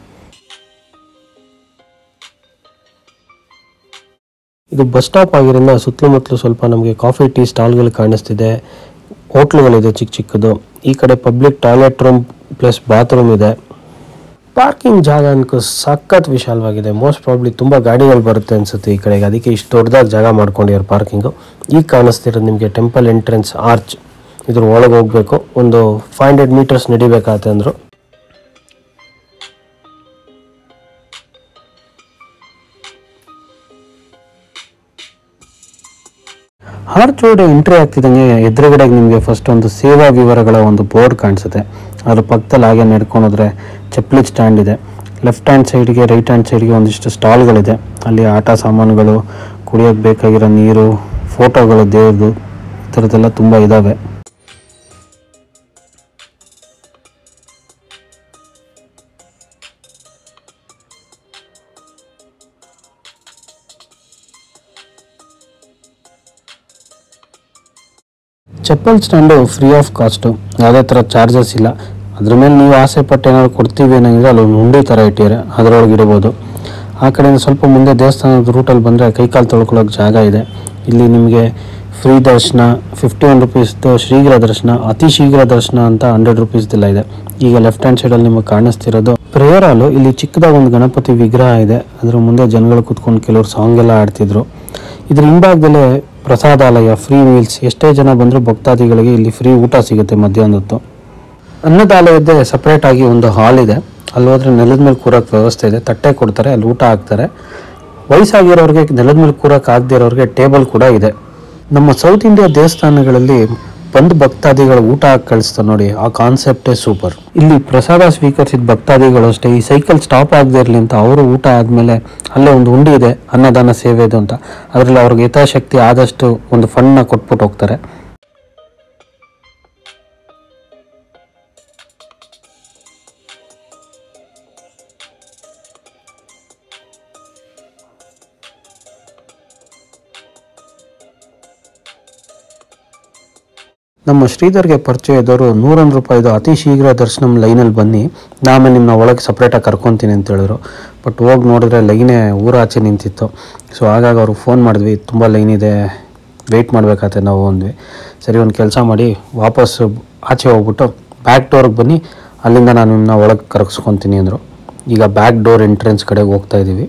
ಇದು ಬಸ್ ಸ್ಟಾಪ್ ಆಗಿರೋದ್ರಿಂದ ಸುತ್ತಮುತ್ತಲು ಸ್ವಲ್ಪ ನಮಗೆ ಕಾಫಿ ಟೀ ಸ್ಟಾಲ್ಗಳು ಕಾಣಿಸ್ತಿದೆ ಹೋಟ್ಲುಗಳಿದೆ ಚಿಕ್ಕ ಚಿಕ್ಕದು ಈ ಕಡೆ public toilet room plus bathroom ಇದೆ ಪಾರ್ಕಿಂಗ್ ಜಾಗ ಅನ್ಕೋ ಸಖತ್ ವಿಶಾಲವಾಗಿದೆ ಮೋಸ್ಟ್ ಪ್ರಾಬ್ಲಿ ತುಂಬ ಗಾಡಿಗಳು ಬರುತ್ತೆ ಅನ್ಸುತ್ತೆ ಈ ಕಡೆಗೆ ಅದಕ್ಕೆ ಇಷ್ಟು ದೊಡ್ಡದಾಗಿ ಜಾಗ ಮಾಡ್ಕೊಂಡಿದ್ದಾರೆ ಪಾರ್ಕಿಂಗು ಈಗ ಕಾಣಿಸ್ತಿರೋದು ನಿಮಗೆ ಟೆಂಪಲ್ ಎಂಟ್ರೆನ್ಸ್ ಆರ್ಚ್ ಇದ್ರ ಒಳಗೆ ಹೋಗಬೇಕು ಒಂದು ಫೈವ್ ಹಂಡ್ರೆಡ್ ಮೀಟರ್ಸ್ ನಡಿಬೇಕಾಗತ್ತೆ ಅಂದರು ಆರ್ಚ್ ಒಳಗಡೆ ಎಂಟ್ರಿ ಆಗ್ತಿದ್ದಂಗೆ ಎದುರುಗಡೆ ನಿಮಗೆ ಫಸ್ಟ್ ಒಂದು ಸೇವಾ ವಿವರಗಳ ಒಂದು ಬೋರ್ಡ್ ಕಾಣಿಸುತ್ತೆ ಅದ್ರ ಪಕ್ಕದಲ್ಲಿ ಹಾಗೆ ನಡ್ಕೊಂಡು ಹೋದ್ರೆ ಚಪ್ಪಲಿ ಸ್ಟ್ಯಾಂಡ್ ಇದೆ ಲೆಫ್ಟ್ ಹ್ಯಾಂಡ್ ಸೈಡ್ಗೆ ರೈಟ್ ಹ್ಯಾಂಡ್ ಸೈಡ್ಗೆ ಒಂದಿಷ್ಟು ಸ್ಟಾಲ್ಗಳಿದೆ ಅಲ್ಲಿ ಆಟ ಸಾಮಾನುಗಳು ಕುಡಿಯೋಕ್ಕೆ ಬೇಕಾಗಿರೋ ನೀರು ಫೋಟೋಗಳು ದೇವ್ರದ್ದು ಈ ಥರದ್ದೆಲ್ಲ ತುಂಬ ಇದ್ದಾವೆ ಚಪ್ಪಲ್ ಸ್ಟ್ಯಾಂಡು ಫ್ರೀ ಆಫ್ ಕಾಸ್ಟು ಯಾವುದೇ ಥರ ಚಾರ್ಜಸ್ ಇಲ್ಲ ಅದ್ರ ಮೇಲೆ ನೀವು ಆಸೆ ಪಟ್ಟು ಏನಾದ್ರು ಕೊಡ್ತೀವಿ ಅನ್ನಂಗಿದ್ರೆ ಅಲ್ಲಿ ಒಂದು ಉಂಡಿ ಥರ ಇಟ್ಟಿದ್ದಾರೆ ಅದರೊಳಗೆ ಇಡ್ಬೋದು ಆ ಕಡೆಯಿಂದ ಸ್ವಲ್ಪ ಮುಂದೆ ದೇವಸ್ಥಾನದ ರೂಟಲ್ಲಿ ಬಂದರೆ ಕೈಕಾಲು ತೊಳ್ಕೊಳ್ಳೋಕೆ ಜಾಗ ಇದೆ ಇಲ್ಲಿ ನಿಮಗೆ ಫ್ರೀ ದರ್ಶನ ಫಿಫ್ಟಿ ಒನ್ ರುಪೀಸ್ದು ಶೀಘ್ರ ದರ್ಶನ ಅತಿ ಶೀಘ್ರ ದರ್ಶನ ಅಂತ ಹಂಡ್ರೆಡ್ ರುಪೀಸ್ದೆಲ್ಲ ಇದೆ ಈಗ ಲೆಫ್ಟ್ ಹ್ಯಾಂಡ್ ಸೈಡಲ್ಲಿ ನಿಮಗೆ ಕಾಣಿಸ್ತಿರೋದು ಪ್ರೇಯರ್ ಹಾಲು ಇಲ್ಲಿ ಚಿಕ್ಕದಾಗಿ ಒಂದು ಗಣಪತಿ ವಿಗ್ರಹ ಇದೆ ಅದ್ರ ಮುಂದೆ ಜನಗಳು ಕುತ್ಕೊಂಡು ಕೆಲವರು ಸಾಂಗ್ ಎಲ್ಲ ಆಡ್ತಿದ್ರು ಇದ್ರ ಹಿಂಭಾಗದಲ್ಲೇ ಪ್ರಸಾದಾಲಯ ಫ್ರೀ ಮೀಲ್ಸ್ ಎಷ್ಟೇ ಜನ ಬಂದರೂ ಭಕ್ತಾದಿಗಳಿಗೆ ಇಲ್ಲಿ ಫ್ರೀ ಊಟ ಸಿಗುತ್ತೆ ಮಧ್ಯಾಹ್ನದ ಹೊತ್ತು ಅನ್ನದಾಲಯದ್ದೇ ಸಪ್ರೇಟ್ ಆಗಿ ಒಂದು ಹಾಲ್ ಇದೆ ಅಲ್ಲಿ ಹೋದ್ರೆ ನೆಲದ ಮೇಲೆ ಕೂರಕ್ಕೆ ವ್ಯವಸ್ಥೆ ಇದೆ ತಟ್ಟೆ ಕೊಡ್ತಾರೆ ಅಲ್ಲಿ ಊಟ ಹಾಕ್ತಾರೆ ವಯಸ್ಸಾಗಿರೋರಿಗೆ ನೆಲದ ಮೇಲೆ ಕೂರಕ್ಕೆ ಆಗದೆ ಇರೋರಿಗೆ ಟೇಬಲ್ ಕೂಡ ಇದೆ ನಮ್ಮ ಸೌತ್ ಇಂಡಿಯಾ ದೇವಸ್ಥಾನಗಳಲ್ಲಿ ಬಂದು ಭಕ್ತಾದಿಗಳು ಊಟ ಹಾಕಿ ಕಳಿಸ್ತಾರೆ ನೋಡಿ ಆ ಕಾನ್ಸೆಪ್ಟೇ ಸೂಪರ್ ಇಲ್ಲಿ ಪ್ರಸಾದ ಸ್ವೀಕರಿಸಿದ ಭಕ್ತಾದಿಗಳು ಅಷ್ಟೇ ಈ ಸೈಕಲ್ ಸ್ಟಾಪ್ ಆಗದೆ ಇರಲಿ ಅಂತ ಅವರು ಊಟ ಆದಮೇಲೆ ಅಲ್ಲೇ ಒಂದು ಉಂಡಿ ಇದೆ ಅನ್ನದಾನ ಸೇವೆ ಇದು ಅಂತ ಅದರಲ್ಲಿ ಅವ್ರಿಗೆ ಯಥಾಶಕ್ತಿ ಆದಷ್ಟು ಒಂದು ಫಂಡ್ನ ಕೊಟ್ಬಿಟ್ಟು ಹೋಗ್ತಾರೆ ನಮ್ಮ ಶ್ರೀಧರ್ಗೆ ಪರಿಚಯ ಇದ್ದವರು ನೂರೊಂದು ರೂಪಾಯಿದು ಅತಿ ಶೀಘ್ರ ದರ್ಶನಂ ಲೈನಲ್ಲಿ ಬನ್ನಿ ನಾಮೇ ನಿಮ್ಮನ್ನ ಒಳಗೆ ಸಪ್ರೇಟಾಗಿ ಕರ್ಕೊತೀನಿ ಅಂತ ಹೇಳಿದ್ರು ಬಟ್ ಹೋಗಿ ನೋಡಿದ್ರೆ ಲೈನೇ ಊರಾಚೆ ನಿಂತಿತ್ತು ಸೊ ಹಾಗಾಗಿ ಅವ್ರಿಗೆ ಫೋನ್ ಮಾಡಿದ್ವಿ ತುಂಬ ಲೈನ್ ಇದೆ ವೆಯ್ಟ್ ಮಾಡಬೇಕಾಗತ್ತೆ ನಾವು ಅಂದ್ವಿ ಸರಿ ಒಂದು ಕೆಲಸ ಮಾಡಿ ವಾಪಸ್ ಆಚೆ ಹೋಗ್ಬಿಟ್ಟು ಬ್ಯಾಕ್ ಡೋರ್ಗೆ ಬನ್ನಿ ಅಲ್ಲಿಂದ ನಾನು ನಿಮ್ಮನ್ನ ಒಳಗೆ ಕರ್ಗಿಸ್ಕೊತೀನಿ ಅಂದರು ಈಗ ಬ್ಯಾಕ್ ಡೋರ್ ಎಂಟ್ರೆನ್ಸ್ ಕಡೆಗೆ ಹೋಗ್ತಾ ಇದ್ದೀವಿ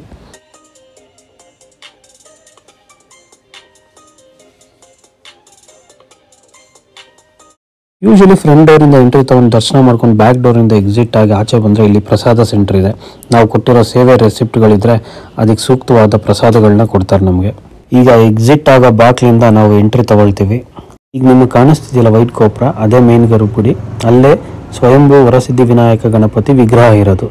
ಯೂಶಲಿ ಫ್ರಂಟ್ ಡೋರಿಂದ ಎಂಟ್ರಿ ತಗೊಂಡು ದರ್ಶನ ಮಾಡ್ಕೊಂಡು ಬ್ಯಾಕ್ ಡೋರಿಂದ ಎಕ್ಸಿಟ್ ಆಗಿ ಆಚೆ ಬಂದರೆ ಇಲ್ಲಿ ಪ್ರಸಾದ ಸೆಂಟರ್ ಇದೆ ನಾವು ಕೊಟ್ಟಿರೋ ಸೇವೆ ರೆಸಿಪ್ಟ್ಗಳಿದ್ರೆ ಅದಕ್ಕೆ ಸೂಕ್ತವಾದ ಪ್ರಸಾದಗಳನ್ನ ಕೊಡ್ತಾರೆ ನಮಗೆ ಈಗ ಎಕ್ಸಿಟ್ ಆಗೋ ಬಾಕ್ಲಿಂದ ನಾವು ಎಂಟ್ರಿ ತಗೊಳ್ತೀವಿ ಈಗ ನಿಮಗೆ ಕಾಣಿಸ್ತಿದೆಯಲ್ಲ ವೈಟ್ ಗೋಪುರ ಅದೇ ಮೇನ್ ಗರ್ಭಗುಡಿ ಅಲ್ಲೇ ಸ್ವಯಂಭೂ ವರಸಿದ್ಧಿ ವಿನಾಯಕ ಗಣಪತಿ ವಿಗ್ರಹ ಇರೋದು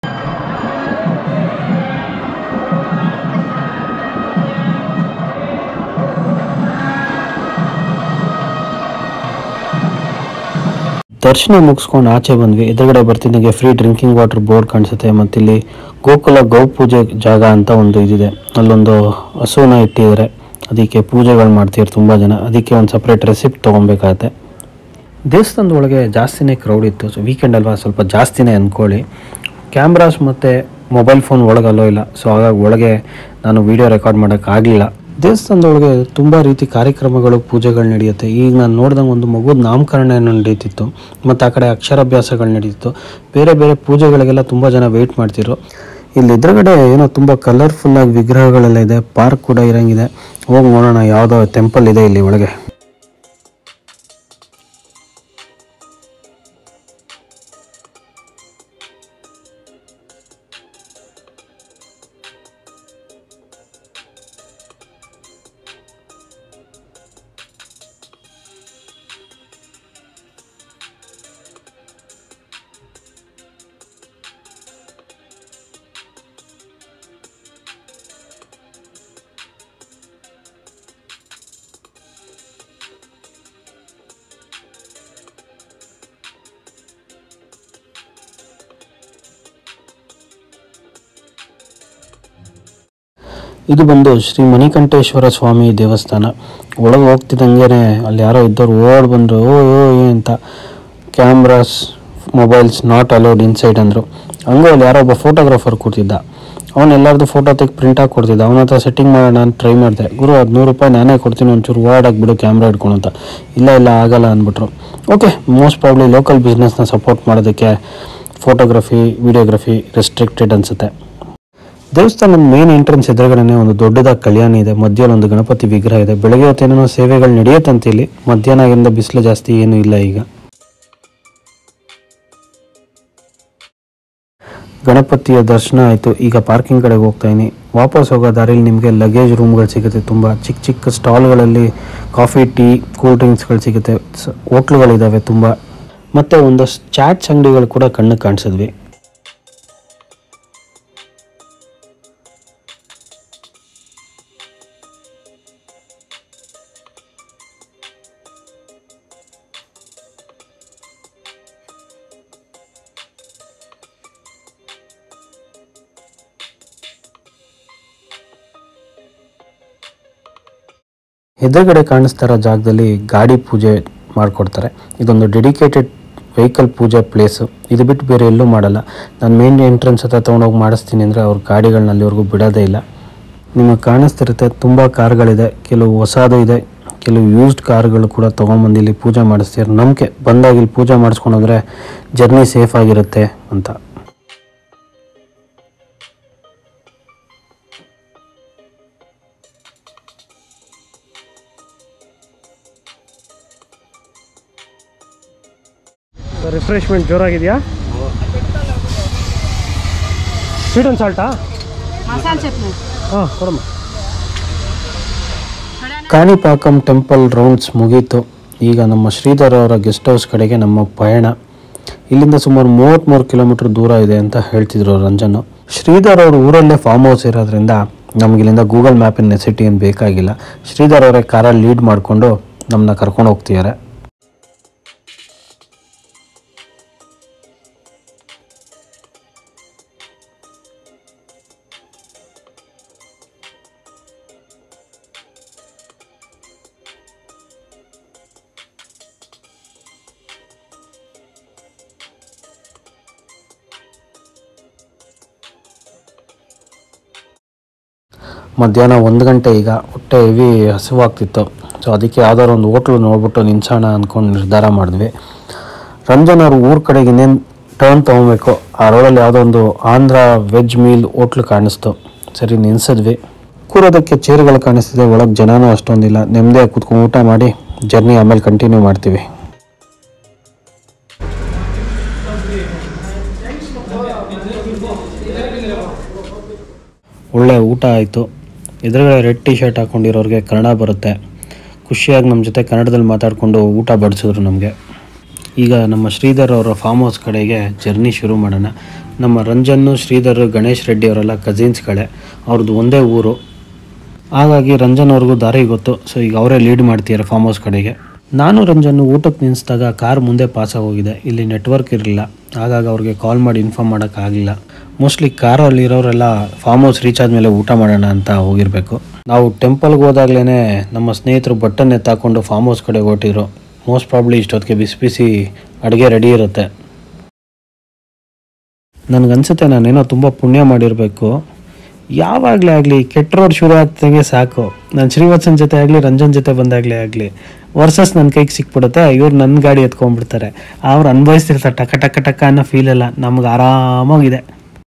ದರ್ಶನ ಮುಗಿಸ್ಕೊಂಡು ಆಚೆ ಬಂದ್ವಿ ಎದುರುಗಡೆ ಬರ್ತಿದ್ದಂಗೆ ಫ್ರೀ ಡ್ರಿಂಕಿಂಗ್ ವಾಟರ್ ಬೋರ್ಡ್ ಕಾಣಿಸುತ್ತೆ ಮತ್ತು ಇಲ್ಲಿ ಗೋಕುಲ ಗೌ ಪೂಜೆ ಜಾಗ ಅಂತ ಒಂದು ಇದಿದೆ ಅಲ್ಲೊಂದು ಹಸುನ ಇಟ್ಟಿದ್ದಾರೆ ಅದಕ್ಕೆ ಪೂಜೆಗಳು ಮಾಡ್ತಿದ್ರು ತುಂಬ ಜನ ಅದಕ್ಕೆ ಒಂದು ಸಪ್ರೇಟ್ ರೆಸಿಪ್ಟ್ ತೊಗೊಬೇಕಾಗತ್ತೆ ದೇವಸ್ಥಾನದ ಒಳಗೆ ಜಾಸ್ತಿನೇ ಕ್ರೌಡ್ ಇತ್ತು ಸೊ ವೀಕೆಂಡ್ ಅಲ್ವಾ ಸ್ವಲ್ಪ ಜಾಸ್ತಿನೇ ಅಂದ್ಕೊಳ್ಳಿ ಕ್ಯಾಮ್ರಾಸ್ ಮತ್ತು ಮೊಬೈಲ್ ಫೋನ್ ಒಳಗೆ ಅಲ್ಲೋ ಇಲ್ಲ ಸೊ ಹಾಗಾಗಿ ಒಳಗೆ ನಾನು ವಿಡಿಯೋ ರೆಕಾರ್ಡ್ ಮಾಡೋಕ್ಕಾಗಲಿಲ್ಲ ದೇವಸ್ಥಾನದೊಳಗೆ ತುಂಬ ರೀತಿ ಕಾರ್ಯಕ್ರಮಗಳು ಪೂಜೆಗಳು ನಡೆಯುತ್ತೆ ಈಗ ನಾನು ನೋಡ್ದಂಗೆ ಒಂದು ಮಗುದ ನಾಮಕರಣ ಏನೋ ನಡೀತಿತ್ತು ಮತ್ತು ಆ ಕಡೆ ಅಕ್ಷರಾಭ್ಯಾಸಗಳು ನಡೀತಿತ್ತು ಬೇರೆ ಬೇರೆ ಪೂಜೆಗಳಿಗೆಲ್ಲ ತುಂಬ ಜನ ವೆಯ್ಟ್ ಮಾಡ್ತಿದ್ರು ಇಲ್ಲಿ ಎದುರುಗಡೆ ಏನೋ ತುಂಬ ಕಲರ್ಫುಲ್ಲಾಗಿ ವಿಗ್ರಹಗಳೆಲ್ಲ ಇದೆ ಪಾರ್ಕ್ ಕೂಡ ಇರಂಗಿದೆ ಹೋಗಿ ನೋಡೋಣ ಯಾವುದೋ ಟೆಂಪಲ್ ಇದೆ ಇಲ್ಲಿ ಒಳಗೆ ಇದು ಬಂದು ಶ್ರೀ ಮಣಿಕಂಠೇಶ್ವರ ಸ್ವಾಮಿ ದೇವಸ್ಥಾನ ಒಳಗೆ ಹೋಗ್ತಿದ್ದಂಗೆ ಅಲ್ಲಿ ಯಾರೋ ಇದ್ದವ್ರು ಓಡ್ ಬಂದರು ಓ ಓ ಏ ಅಂತ cameras mobiles not allowed inside ಅಂದರು ಹಂಗೂ ಅಲ್ಲಿ ಯಾರೋ ಒಬ್ಬ ಫೋಟೋಗ್ರಾಫರ್ ಕೂತಿದ್ದ ಅವ್ನು ಎಲ್ಲರದು ಫೋಟೋ ತೆಗೆ ಪ್ರಿಂಟ್ ಹಾಕಿ ಕೊಡ್ತಿದ್ದ ಅವನ ಹತ್ರ ಸೆಟ್ಟಿಂಗ್ ಮಾಡೋಣ ಅಂತ ಟ್ರೈ ಮಾಡಿದೆ ಗುರು ಅದು ನೂರು ರೂಪಾಯಿ ನಾನೇ ಕೊಡ್ತೀನಿ ಒಂಚೂರು ವರ್ಡ್ ಆಗಿಬಿಡು ಕ್ಯಾಮ್ರಾ ಹಿಡ್ಕೊಂಡು ಅಂತ ಇಲ್ಲ ಇಲ್ಲ ಆಗಲ್ಲ ಅಂದ್ಬಿಟ್ರು ಓಕೆ ಮೋಸ್ಟ್ ಪ್ರಾಬ್ಲಿ ಲೋಕಲ್ ಬಿಸ್ನೆಸ್ನ ಸಪೋರ್ಟ್ ಮಾಡೋದಕ್ಕೆ ಫೋಟೋಗ್ರಫಿ ವಿಡಿಯೋಗ್ರಫಿ ರೆಸ್ಟ್ರಿಕ್ಟೆಡ್ ಅನಿಸುತ್ತೆ ದೇವಸ್ಥಾನದ ಮೇನ್ ಎಂಟ್ರೆನ್ಸ್ ಎದುರುಗಡೆನೆ ಒಂದು ದೊಡ್ಡದಾದ ಕಲ್ಯಾಣ ಇದೆ ಮಧ್ಯದಲ್ಲಿ ಒಂದು ಗಣಪತಿ ವಿಗ್ರಹ ಇದೆ ಬೆಳಗ್ಗೆ ಹೊತ್ತೇನೋ ಸೇವೆಗಳು ನಡೆಯುತ್ತಂತ ಇಲ್ಲಿ ಮಧ್ಯಾಹ್ನ ಆಗಿಂದ ಬಿಸಿಲು ಜಾಸ್ತಿ ಏನೂ ಇಲ್ಲ ಈಗ ಗಣಪತಿಯ ದರ್ಶನ ಆಯಿತು ಈಗ ಪಾರ್ಕಿಂಗ್ ಕಡೆಗೆ ಹೋಗ್ತಾ ಇದೀನಿ ವಾಪಸ್ ಹೋಗೋ ದಾರಿಲಿ ನಿಮಗೆ ಲಗೇಜ್ ರೂಮ್ಗಳು ಸಿಗುತ್ತೆ ತುಂಬ ಚಿಕ್ಕ ಚಿಕ್ಕ ಸ್ಟಾಲ್ಗಳಲ್ಲಿ ಕಾಫಿ ಟೀ ಕೂಲ್ ಡ್ರಿಂಕ್ಸ್ಗಳು ಸಿಗುತ್ತೆ ಸ- ಹೋಟ್ಲುಗಳಿದ್ದಾವೆ ತುಂಬ ಮತ್ತು ಒಂದಷ್ಟು ಚಾಟ್ಸ್ ಅಂಗಡಿಗಳು ಕೂಡ ಕಣ್ಣಿಗೆ ಕಾಣಿಸಿದ್ವಿ ಎದುರುಗಡೆ ಕಾಣಿಸ್ತಾ ಇರೋ ಜಾಗದಲ್ಲಿ ಗಾಡಿ ಪೂಜೆ ಮಾಡಿಕೊಡ್ತಾರೆ ಇದೊಂದು ಡೆಡಿಕೇಟೆಡ್ ವೆಹಿಕಲ್ ಪೂಜೆ ಪ್ಲೇಸು ಇದು ಬಿಟ್ಟು ಬೇರೆ ಎಲ್ಲೂ ಮಾಡಲ್ಲ ನಾನು ಮೇನ್ ಎಂಟ್ರೆನ್ಸ್ ಹತ್ರ ತೊಗೊಂಡೋಗಿ ಮಾಡಿಸ್ತೀನಿ ಅಂದರೆ ಅವ್ರ ಗಾಡಿಗಳನ್ನ ಅಲ್ಲಿವರೆಗೂ ಬಿಡೋದೇ ಇಲ್ಲ ನಿಮಗೆ ಕಾಣಿಸ್ತಿರುತ್ತೆ ತುಂಬ ಕಾರ್ಗಳಿದೆ ಕೆಲವು ಹೊಸದು ಇದೆ ಕೆಲವು ಯೂಸ್ಡ್ ಕಾರ್ಗಳು ಕೂಡ ತೊಗೊಂಬಂದು ಇಲ್ಲಿ ಪೂಜೆ ಮಾಡಿಸ್ತಾರೆ ನಂಬಿಕೆ ಬಂದಾಗ ಇಲ್ಲಿ ಪೂಜೆ ಮಾಡಿಸ್ಕೊಂಡೋದ್ರೆ ಜರ್ನಿ ಸೇಫ್ ಆಗಿರುತ್ತೆ ಅಂತ ರಿಫ್ರೆಶ್ಮೆಂಟ್ ಜೋರಾಗಿದೆಯಾ ಸ್ವೀಟ್ ಆ್ಯಂಡ್ ಸಾಲ್ಟಾ ಮಸಾಲೆ ಚಟ್ನಿ ಹಾಂ ಕೊಡಮ್ಮ ಕಾಣಿಪಾಕಂ ಟೆಂಪಲ್ ರೌಂಡ್ಸ್ ಮುಗೀತು ಈಗ ನಮ್ಮ ಶ್ರೀಧರ್ ಅವರ ಗೆಸ್ಟ್ ಹೌಸ್ ಕಡೆಗೆ ನಮ್ಮ ಪಯಣ ಇಲ್ಲಿಂದ ಸುಮಾರು ಮೂವತ್ತ್ಮೂರು ಕಿಲೋಮೀಟರ್ ದೂರ ಇದೆ ಅಂತ ಹೇಳ್ತಿದ್ರು ರಂಜನ್ ಶ್ರೀಧರ್ ಅವ್ರ ಊರಲ್ಲೇ ಫಾರ್ಮ್ ಹೌಸ್ ಇರೋದ್ರಿಂದ ನಮ್ಗೆ ಇಲ್ಲಿಂದ ಗೂಗಲ್ ಮ್ಯಾಪಿನ ನೆಸಿಟಿ ಏನು ಬೇಕಾಗಿಲ್ಲ ಶ್ರೀಧರ್ ಅವರೇ ಕಾರಲ್ಲಿ ಲೀಡ್ ಮಾಡಿಕೊಂಡು ನಮ್ಮನ್ನ ಕರ್ಕೊಂಡು ಹೋಗ್ತಿದ್ದಾರೆ ಮಧ್ಯಾಹ್ನ ಒಂದು ಗಂಟೆ ಈಗ ಹೊಟ್ಟೆ ಹೆವಿ ಹಸಿವಾಗ್ತಿತ್ತು ಸೊ ಅದಕ್ಕೆ ಯಾವ್ದಾದ್ರು ಒಂದು ಹೋಟ್ಲು ನೋಡ್ಬಿಟ್ಟು ನಿಲ್ಸೋಣ ಅಂದ್ಕೊಂಡು ನಿರ್ಧಾರ ಮಾಡಿದ್ವಿ ರಂಜನ್ ಅವ್ರ ಊರ ಕಡೆಗೆ ಇನ್ನೇನು ಟರ್ನ್ ತೊಗೊಬೇಕು ಆ ರೋಡಲ್ಲಿ ಯಾವುದೋ ಒಂದು ಆಂಧ್ರ ವೆಜ್ ಮೀಲ್ ಹೋಟ್ಲು ಕಾಣಿಸ್ತು ಸರಿ ನಿಲ್ಸಿದ್ವಿ ಕೂರೋದಕ್ಕೆ ಚೇರ್ಗಳು ಕಾಣಿಸ್ತಿದೆ ಒಳಗೆ ಜನನೂ ಅಷ್ಟೊಂದಿಲ್ಲ ನೆಮ್ಮದಿಯಾಗಿ ಕೂತ್ಕೊಂಡು ಊಟ ಮಾಡಿ ಜರ್ನಿ ಆಮೇಲೆ ಕಂಟಿನ್ಯೂ ಮಾಡ್ತೀವಿ ಒಳ್ಳೆ ಊಟ ಆಯಿತು ಎದುರುಗಡೆ ರೆಡ್ ಟಿ ಶರ್ಟ್ ಹಾಕ್ಕೊಂಡಿರೋರಿಗೆ ಕನ್ನಡ ಬರುತ್ತೆ ಖುಷಿಯಾಗಿ ನಮ್ಮ ಜೊತೆ ಕನ್ನಡದಲ್ಲಿ ಮಾತಾಡಿಕೊಂಡು ಊಟ ಬಡಿಸಿದ್ರು ನಮಗೆ ಈಗ ನಮ್ಮ ಶ್ರೀಧರ್ ಅವರ ಫಾರ್ಮ್ ಹೌಸ್ ಕಡೆಗೆ ಜರ್ನಿ ಶುರು ಮಾಡೋಣ ನಮ್ಮ ರಂಜನ್ನು ಶ್ರೀಧರ್ ಗಣೇಶ್ ರೆಡ್ಡಿ ಅವರೆಲ್ಲ ಕಸಿನ್ಸ್ಗಳೇ ಅವ್ರದ್ದು ಒಂದೇ ಊರು ಹಾಗಾಗಿ ರಂಜನ್ ಅವ್ರಿಗೂ ದಾರಿ ಗೊತ್ತು ಸೊ ಈಗ ಅವರೇ ಲೀಡ್ ಮಾಡ್ತಿದ್ದಾರೆ ಫಾರ್ಮ್ ಹೌಸ್ ಕಡೆಗೆ ನಾನು ರಂಜನ್ನು ಊಟಕ್ಕೆ ನಿಲ್ಲಿಸಿದಾಗ ಕಾರ್ ಮುಂದೆ ಪಾಸ್ ಆಗೋಗಿದೆ ಇಲ್ಲಿ ನೆಟ್ವರ್ಕ್ ಇರಲಿಲ್ಲ ಹಾಗಾಗಿ ಅವ್ರಿಗೆ ಕಾಲ್ ಮಾಡಿ ಇನ್ಫಾರ್ಮ್ ಮಾಡೋಕ್ಕಾಗಲಿಲ್ಲ ಮೋಸ್ಟ್ಲಿ ಕಾರಲ್ಲಿ ಇರೋರೆಲ್ಲ ಫಾರ್ಮ್ ಹೌಸ್ ರೀಚ್ ಆದಮೇಲೆ ಊಟ ಮಾಡೋಣ ಅಂತ ಹೋಗಿರಬೇಕು ನಾವು ಟೆಂಪಲ್ಗೆ ಹೋದಾಗ್ಲೇ ನಮ್ಮ ಸ್ನೇಹಿತರು ಬಟ್ಟನ್ ಎತ್ತಾಕೊಂಡು ಫಾರ್ಮ್ ಹೌಸ್ ಕಡೆ ಹೊರಟಿದ್ರು ಮೋಸ್ಟ್ ಪ್ರಾಬ್ಲಿ ಇಷ್ಟೊತ್ತಿಗೆ ಬಿಸಿ ಬಿಸಿ ಅಡುಗೆ ರೆಡಿ ಇರುತ್ತೆ ನನಗನ್ಸುತ್ತೆ ನಾನೇನೋ ತುಂಬ ಪುಣ್ಯ ಮಾಡಿರಬೇಕು ಯಾವಾಗಲೇ ಆಗಲಿ ಕೆಟ್ಟ ರೋಡ್ ಶುರು ಆಗ್ದಂಗೆ ಸಾಕು ನಾನು ಶ್ರೀವತ್ಸನ್ ಜೊತೆ ಆಗಲಿ ರಂಜನ್ ಜೊತೆ ಬಂದಾಗಲೇ ಆಗಲಿ ವರ್ಸಸ್ ನನ್ನ ಕೈಗೆ ಸಿಕ್ಬಿಡುತ್ತೆ ಇವ್ರು ನನ್ನ ಗಾಡಿ ಎತ್ಕೊಂಡ್ಬಿಡ್ತಾರೆ ಅವ್ರು ಅನುಭವಿಸ್ತಿರ್ತಾರೆ ಟಕ ಟಕ ಟಕ ಅನ್ನೋ ಫೀಲ್ ಎಲ್ಲ ನಮ್ಗೆ ಆರಾಮಾಗಿದೆ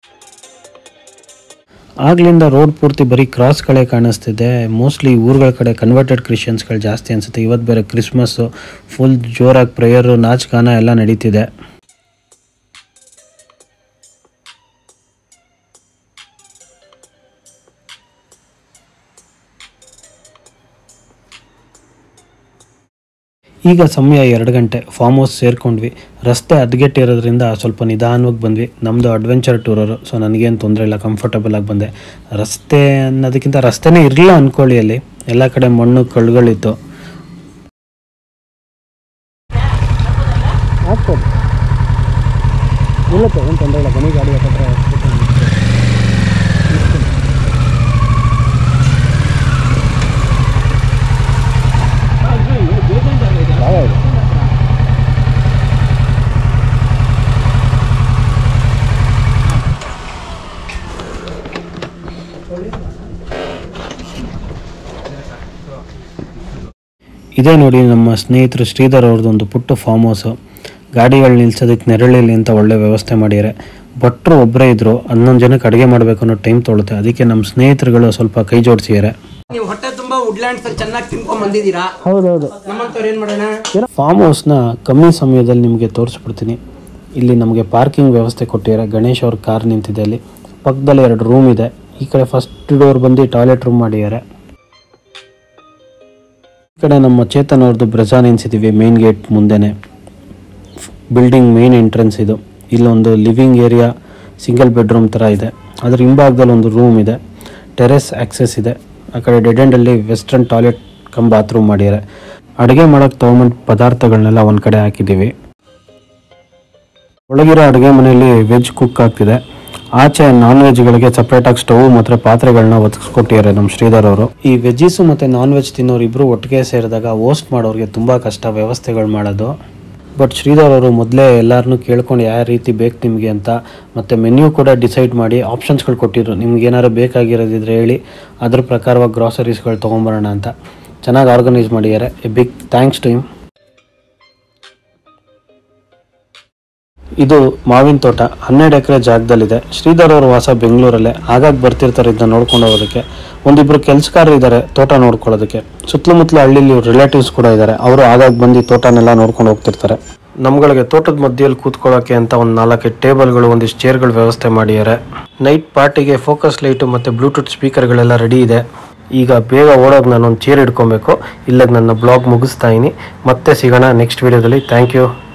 ಆಗ್ಲಿಂದ ರೋಡ್ ಪೂರ್ತಿ ಬರೀ ಕ್ರಾಸ್ಗಳೇ ಕಾಣಿಸ್ತಿದೆ ಮೋಸ್ಟ್ಲಿ ಊರುಗಳ ಕಡೆ ಕನ್ವರ್ಟೆಡ್ ಕ್ರಿಶ್ಚಿಯನ್ಸ್ಗಳು ಜಾಸ್ತಿ ಅನಿಸುತ್ತೆ ಇವತ್ತು ಬೇರೆ ಕ್ರಿಸ್ಮಸ್ಸು ಫುಲ್ ಜೋರಾಗಿ ಪ್ರೇಯರು ನಾಚ್ ಗಾನ ಎಲ್ಲ ನಡೀತಿದೆ ಈಗ ಸಮಯ ಎರಡು ಗಂಟೆ ಫಾರ್ಮ್ ಹೌಸ್ ಸೇರ್ಕೊಂಡ್ವಿ ರಸ್ತೆ ಹದಗೆಟ್ಟಿರೋದ್ರಿಂದ ಸ್ವಲ್ಪ ನಿಧಾನವಾಗಿ ಬಂದ್ವಿ ನಮ್ಮದು ಅಡ್ವೆಂಚರ್ ಟೂರರು ಸೊ ನನಗೇನು ತೊಂದರೆ ಇಲ್ಲ ಕಂಫರ್ಟಬಲ್ ಆಗಿ ಬಂದೆ ರಸ್ತೆ ಅನ್ನೋದಕ್ಕಿಂತ ರಸ್ತೆನೇ ಇರಲಿಲ್ಲ ಅಂದ್ಕೊಳ್ಳಿ ಅಲ್ಲಿ ಎಲ್ಲ ಕಡೆ ಮಣ್ಣು ಕಳ್ಳುಗಳಿತ್ತು ಆಗ್ತದೆ ನಿಲ್ಲುತ್ತೆ ಏನು ತೊಂದರೆ ಇಲ್ಲ ಬನ್ನಿ ಗಾಡಿ ಹತ್ತಿರ ಇದೇ ನೋಡಿ ನಮ್ಮ ಸ್ನೇಹಿತರು ಶ್ರೀಧರ್ ಅವ್ರದ್ದು ಒಂದು ಪುಟ್ಟ ಫಾರ್ಮ್ ಹೌಸು ಗಾಡಿಗಳು ನಿಲ್ಸೋದಕ್ಕೆ ನೆರಳಿಲ್ಲಿ ಅಂತ ಒಳ್ಳೆ ವ್ಯವಸ್ಥೆ ಮಾಡಿದ್ದಾರೆ ಭಟ್ರು ಒಬ್ಬರೇ ಇದ್ರು ಹನ್ನೊಂದು ಜನಕ್ಕೆ ಅಡುಗೆ ಮಾಡಬೇಕು ಅನ್ನೋ ಟೈಮ್ ತೊಳುತ್ತೆ ಅದಕ್ಕೆ ನಮ್ಮ ಸ್ನೇಹಿತರುಗಳು ಸ್ವಲ್ಪ ಕೈ ಜೋಡಿಸಿದ್ದಾರೆ ನೀವು ಹೊಟ್ಟೆ ತುಂಬಾ ವುಡ್ಲ್ಯಾಂಡ್ಸ್ ಅಲ್ಲಿ ಚೆನ್ನಾಗಿ ತಿನ್ಕೊಂಡ್ ಬಂದಿದ್ದೀರಾ ಹೌದೌದು ನಮ್ಮಂತವ್ರು ಏನ್ ಮಾಡೋಣ ಫಾರ್ಮ್ ಹೌಸ್ನ ಕಮ್ಮಿ ಸಮಯದಲ್ಲಿ ನಿಮಗೆ ತೋರಿಸ್ಬಿಡ್ತೀನಿ ಇಲ್ಲಿ ನಮಗೆ ಪಾರ್ಕಿಂಗ್ ವ್ಯವಸ್ಥೆ ಕೊಟ್ಟಿದ್ದಾರೆ ಗಣೇಶ್ ಅವ್ರ ಕಾರ್ ನಿಂತಿದೆ ಅಲ್ಲಿ ಪಕ್ಕದಲ್ಲಿ ಎರಡು ರೂಮ್ ಇದೆ ಈ ಕಡೆ ಫಸ್ಟ್ ಡೋರ್ ಬಂದು ಟಾಯ್ಲೆಟ್ ರೂಮ್ ಮಾಡಿದ್ದಾರೆ ಈ ಕಡೆ ನಮ್ಮ ಚೇತನ್ ಅವ್ರದ್ದು ಬ್ರೆಜಾ ನಿಲ್ಸಿದ್ದೀವಿ ಮೇನ್ ಗೇಟ್ ಮುಂದೆನೆ ಬಿಲ್ಡಿಂಗ್ ಮೇನ್ ಎಂಟ್ರೆನ್ಸ್ ಇದು ಇಲ್ಲೊಂದು ಲಿವಿಂಗ್ ಏರಿಯಾ ಸಿಂಗಲ್ ಬೆಡ್ರೂಮ್ ಥರ ಇದೆ ಅದ್ರ ಹಿಂಭಾಗದಲ್ಲಿ ಒಂದು ರೂಮ್ ಇದೆ ಟೆರೆಸ್ ಆಕ್ಸೆಸ್ ಇದೆ ಆ ಕಡೆ ಡೆಡ್ ಎಂಡಲ್ಲಿ ವೆಸ್ಟರ್ನ್ ಟಾಯ್ಲೆಟ್ ಕಮ್ ಬಾತ್ರೂಮ್ ಮಾಡಿದ್ದಾರೆ ಅಡುಗೆ ಮಾಡೋಕ್ಕೆ ತೊಗೊಂಬಂದು ಪದಾರ್ಥಗಳನ್ನೆಲ್ಲ ಒಂದು ಕಡೆ ಹಾಕಿದ್ದೀವಿ ಒಳಗಿರೋ ಅಡುಗೆ ಮನೆಯಲ್ಲಿ ವೆಜ್ ಕುಕ್ ಆಗ್ತಿದೆ ಆಚೆ ನಾನ್ ವೆಜ್ಗಳಿಗೆ ಸಪ್ರೇಟಾಗಿ ಸ್ಟವ್ ಮತ್ತು ಪಾತ್ರೆಗಳನ್ನ ಒದಗಿಸ್ಕೊಟ್ಟಿದ್ದಾರೆ ನಮ್ಮ ಶ್ರೀಧರ್ ಅವರು ಈ ವೆಜ್ಜೀಸು ಮತ್ತು ನಾನ್ ವೆಜ್ ತಿನ್ನೋರು ಇಬ್ಬರು ಒಟ್ಟಿಗೆ ಸೇರಿದಾಗ ಹೋಸ್ಟ್ ಮಾಡೋರಿಗೆ ತುಂಬ ಕಷ್ಟ ವ್ಯವಸ್ಥೆಗಳು ಮಾಡೋದು ಬಟ್ ಶ್ರೀಧರ್ ಅವರು ಮೊದಲೇ ಎಲ್ಲರನ್ನೂ ಕೇಳ್ಕೊಂಡು ಯಾವ ರೀತಿ ಬೇಕು ನಿಮಗೆ ಅಂತ ಮತ್ತು ಮೆನ್ಯೂ ಕೂಡ ಡಿಸೈಡ್ ಮಾಡಿ ಆಪ್ಷನ್ಸ್ಗಳು ಕೊಟ್ಟಿದ್ರು ನಿಮ್ಗೆ ಏನಾದ್ರು ಬೇಕಾಗಿರೋದಿದ್ರೆ ಹೇಳಿ ಅದ್ರ ಪ್ರಕಾರವಾಗಿ ಗ್ರಾಸರೀಸ್ಗಳು ತೊಗೊಂಬರೋಣ ಅಂತ ಚೆನ್ನಾಗಿ ಆರ್ಗನೈಸ್ ಮಾಡಿದ್ದಾರೆ a big thanks to him ಇದು ಮಾವಿನ ತೋಟ ಹನ್ನೆರಡು ಎಕರೆ ಜಾಗದಲ್ಲಿದೆ ಶ್ರೀಧರ್ ಅವ್ರ ವಾಸ ಬೆಂಗಳೂರಲ್ಲೇ ಆಗಾಗ ಬರ್ತಿರ್ತಾರೆ ಇದನ್ನ ನೋಡ್ಕೊಂಡು ಹೋಗೋದಕ್ಕೆ ಒಂದಿಬ್ರು ಕೆಲಸಗಾರರು ಇದ್ದಾರೆ ತೋಟ ನೋಡ್ಕೊಳ್ಳೋದಕ್ಕೆ ಸುತ್ತಮುತ್ತಲ ಹಳ್ಳಿಲಿ ರಿಲೇಟಿವ್ಸ್ ಕೂಡ ಇದ್ದಾರೆ ಅವರು ಆಗಾಗ ಬಂದು ತೋಟನೆಲ್ಲ ನೋಡ್ಕೊಂಡು ಹೋಗ್ತಿರ್ತಾರೆ ನಮ್ಗಳಿಗೆ ತೋಟದ ಮಧ್ಯದಲ್ಲಿ ಕೂತ್ಕೊಳ್ಳೋಕೆ ಅಂತ ಒಂದು ನಾಲ್ಕೈದು ಟೇಬಲ್ಗಳು ಒಂದಿಷ್ಟು ಚೇರ್ಗಳು ವ್ಯವಸ್ಥೆ ಮಾಡಿದ್ದಾರೆ ನೈಟ್ ಪಾರ್ಟಿಗೆ ಫೋಕಸ್ ಲೈಟು ಮತ್ತು ಬ್ಲೂಟೂತ್ ಸ್ಪೀಕರ್ಗಳೆಲ್ಲ ರೆಡಿ ಇದೆ ಈಗ ಬೇಗ ಓಡೋಗಿ ನಾನೊಂದು ಚೇರ್ ಇಟ್ಕೊಬೇಕು ಇಲ್ಲಿಗೆ ನನ್ನ ಬ್ಲಾಗ್ ಮುಗಿಸ್ತಾ ಇದ್ದೀನಿ ಮತ್ತೆ ಸಿಗೋಣ ನೆಕ್ಸ್ಟ್ ವಿಡಿಯೋದಲ್ಲಿ ಥ್ಯಾಂಕ್ ಯು